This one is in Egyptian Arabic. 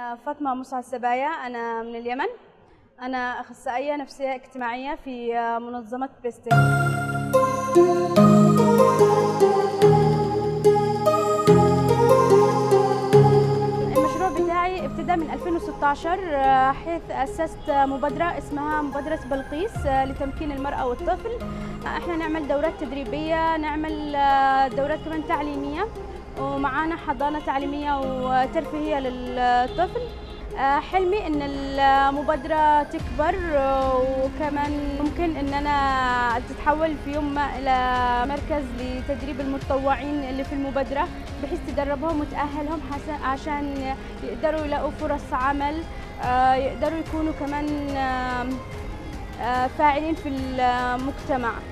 أنا فاطمة مسعد سبايا أنا من اليمن أنا أخصائية نفسية اجتماعية في منظمة بيستي المشروع بتاعي ابتدى من 2016 آه، حيث أسست مبادرة اسمها مبادرة بلقيس آه، لتمكين المرأة والطفل آه، احنا نعمل دورات تدريبية نعمل آه، دورات كمان تعليمية ومعانا حضانة تعليمية وترفيهية للطفل آه، حلمي ان المبادرة تكبر آه، وكمان ممكن ان انا تتحول في يوم ما الى مركز لتدريب المتطوعين اللي في المبادرة بحيث تدربهم وتأهلهم حس- عشان يقدروا يلاقوا فرص عمل آه، يقدروا يكونوا كمان آم، آه، فاعلين في المجتمع